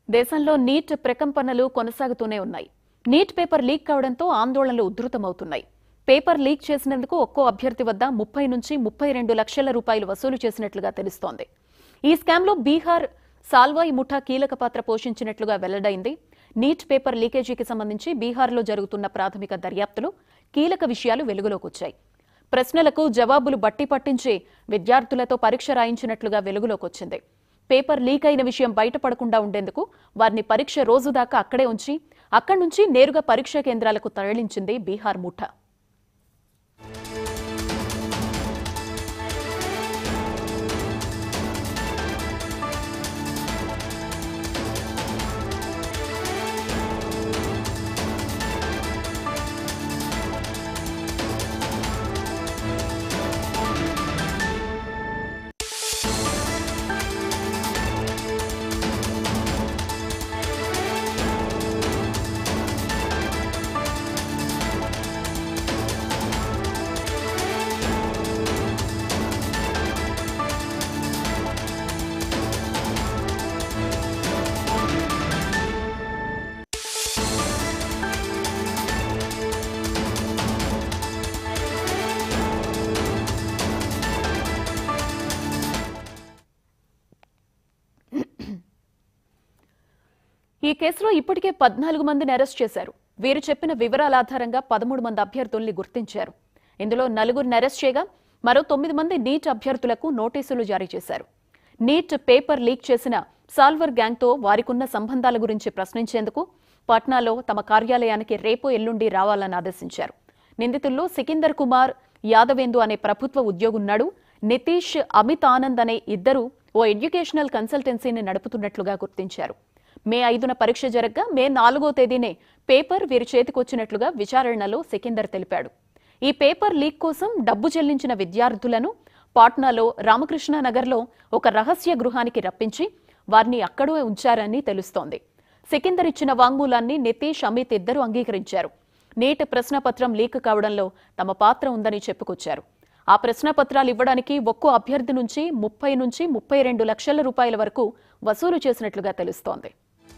దేశంలో నీట్ ప్రకంపనలు కొనసాగుతూనే ఉన్నాయి నీట్ పేపర్ లీక్ కావడంతో ఆందోళనలు ఉధృతమవుతున్నాయి పేపర్ లీక్ చేసినందుకు ఒక్కో అభ్యర్థి వద్ద ముప్పై నుంచి ముప్పై రెండు లక్షల రూపాయలు వసూలు చేసినట్లుగా తెలుస్తోంది ఈ స్కామ్లో బీహార్ సాల్వాయి ముఠా కీలక పాత్ర పోషించినట్లుగా వెల్లడైంది నీట్ పేపర్ లీకేజీకి సంబంధించి బీహార్లో జరుగుతున్న ప్రాథమిక దర్యాప్తులు కీలక విషయాలు వెలుగులోకి వచ్చాయి ప్రశ్నలకు జవాబులు బట్టి పట్టించి విద్యార్థులతో పరీక్ష రాయించినట్లుగా వెలుగులోకి వచ్చింది పేపర్ లీక్ అయిన విషయం బయటపడకుండా ఉండేందుకు వారిని పరీక్ష రోజు దాకా అక్కడే ఉంచి అక్కడి నుంచి నేరుగా పరీక్షా కేంద్రాలకు తరలించింది బీహార్ ముఠా ఈ కేసులో ఇప్పటికే పద్నాలుగు మందిని అరెస్ట్ చేశారు వీరు చెప్పిన వివరాల ఆధారంగా పదమూడు మంది అభ్యర్థుల్ని గుర్తించారు ఇందులో నలుగురిని అరెస్ట్ చేయగా మరో తొమ్మిది మంది నీట్ అభ్యర్థులకు నోటీసులు జారీ చేశారు నీట్ పేపర్ లీక్ చేసిన సాల్వర్ గ్యాంగ్తో వారికున్న సంబంధాల గురించి ప్రశ్నించేందుకు పాట్నాలో తమ కార్యాలయానికి రేపు ఎల్లుండి రావాలని ఆదేశించారు నిందితుల్లో సికిందర్ కుమార్ యాదవేందు అనే ప్రభుత్వ ఉద్యోగున్నాడు నితీష్ అమిత్ ఆనంద్ అనే ఇద్దరు ఓ ఎడ్యుకేషనల్ కన్సల్టెన్సీని నడుపుతున్నట్లుగా గుర్తించారు మే ఐదున పరీక్ష జరగ్గా మే నాలుగో తేదీనే పేపర్ వీరి చేతికొచ్చినట్లుగా విచారణలో సికిందర్ తెలిపాడు ఈ పేపర్ లీక్ కోసం డబ్బు చెల్లించిన విద్యార్థులను పాట్నాలో రామకృష్ణ నగర్లో ఒక రహస్య గృహానికి రప్పించి వారిని అక్కడే ఉంచారని తెలుస్తోంది సికిందర్ ఇచ్చిన వాంగ్మూలాన్ని నితీష్ అమిత్ ఇద్దరు అంగీకరించారు నీట్ ప్రశ్నపత్రం లీక్ కావడంలో తమ పాత్ర ఉందని చెప్పుకొచ్చారు ఆ ప్రశ్నపత్రాలు ఇవ్వడానికి ఒక్కో అభ్యర్థి నుంచి ముప్పై నుంచి ముప్పై రెండు లక్షల రూపాయల వరకు వసూలు చేసినట్లుగా తెలుస్తోంది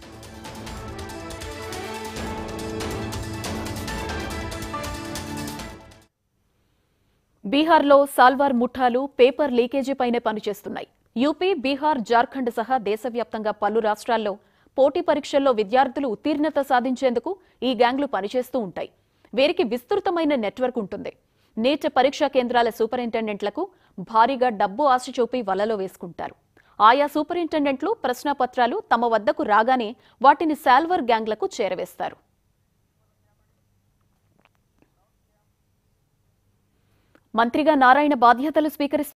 బీహార్లో సాల్వార్ ముఠాలు పేపర్ లీకేజీపైనే పనిచేస్తున్నాయి యూపీ బీహార్ జార్ఖండ్ సహా దేశవ్యాప్తంగా పలు రాష్ట్రాల్లో పోటీ పరీక్షల్లో విద్యార్థులు ఉత్తీర్ణత సాధించేందుకు ఈ గ్యాంగ్లు పనిచేస్తూ ఉంటాయి వీరికి విస్తృతమైన నెట్వర్క్ ఉంటుంది నీట్ పరీక్షా కేంద్రాల సూపరింటెండెంట్లకు భారీగా డబ్బు ఆశ చూపి వలలో వేసుకుంటారు ఆయా సూపరింటెండెంట్లు ప్రశ్నపత్రాలు తమ వద్దకు రాగానే వాటిని సాల్వర్ గ్యాంగ్లకు చేరవేస్తారు మంత్రిగా నారాయణ బాధ్యతలు స్వీకరిస్తారు